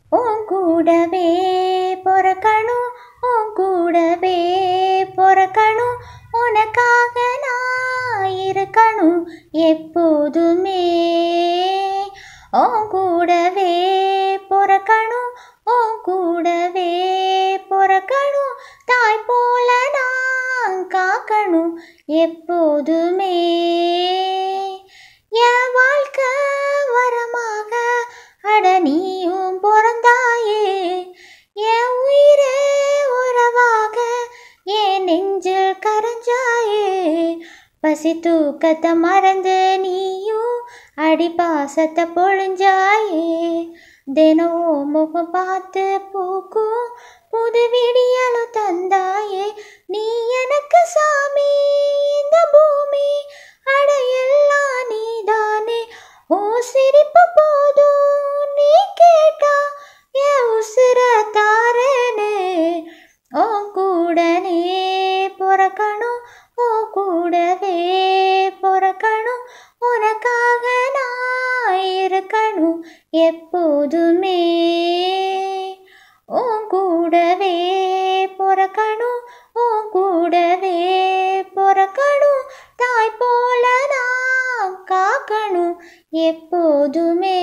உன் கூடவே பொறக்கணும் உன் கூடவே பொறக்கணும் உனக்காக நான் இருக்கணும் எப்போதுமே உன் கூடவே பொறக்கணும் உன் கூடவே பொறக்கணும் தாய் போல நான் காக்கணும் எப்போதுமே என் வாழ்க்கை வரமாக அட நீயும் பிறந்தாயே என் உயிரே உறவாக என் நெஞ்சில் கரைஞ்சாயே பசி தூக்கத்தை மறந்து நீயும் அடி பாசத்தை பொழிஞ்சாயே தினம் முகம் பார்த்து பூக்கும் புது விடியலும் தந்தாயே நீ எனக்கு சாமி இந்த பூமி அடையெல்லாம் நீதானே ஓ சிரிப்பு போதும் நீ கேட்டா என் உசுர தாரேனே ஓ கூடனே பொறக்கணும் ஓ கூடவே பொறக்கணும் உனக்காக நான் இருக்கணும் எப்போதுமே உன் கூடவே பொறக்கணும் உன் கூடவே பொறக்கணும் தாய் போல நான் காக்கணும் எப்போதுமே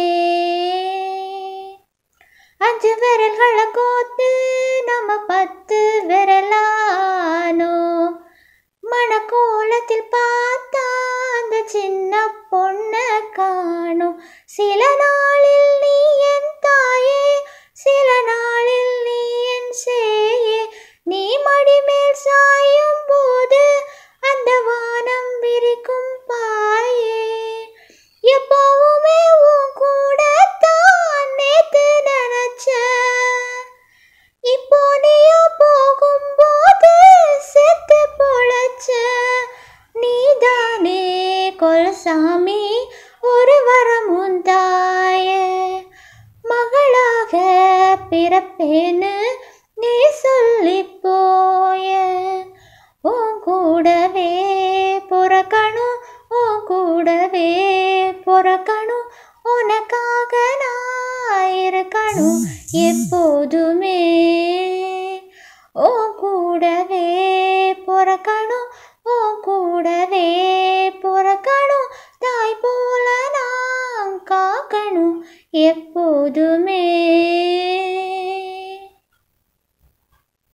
அஞ்சு விரல்களை கோத்து நம்ம பத்து விரலானோ மணக்கோலத்தில் பார்த்தா அந்த சின்ன பொண்ணை காணும் சில நாளில் நீ என் தாயே சில நாளில் நீ என் சேயே நீ மடிமேல் சாயும் போது அந்த வானம் விரிக்கும் பாயே எப்பவுமே உன் கூட தான் நேத்து நினைச்ச இப்போ நீயோ போகும்போது செத்து பொழைச்ச நீதானே கொலசாமி ஒரு வரம் உந்தாய மகளாக பிறப்பேன்னு நீ சொல்லி போய உன் கூடவே பொறக்கணும் உன் கூடவே பொறக்கணும் உனக்காக நான் இருக்கணும் எப்போதுமே உன் கூடவே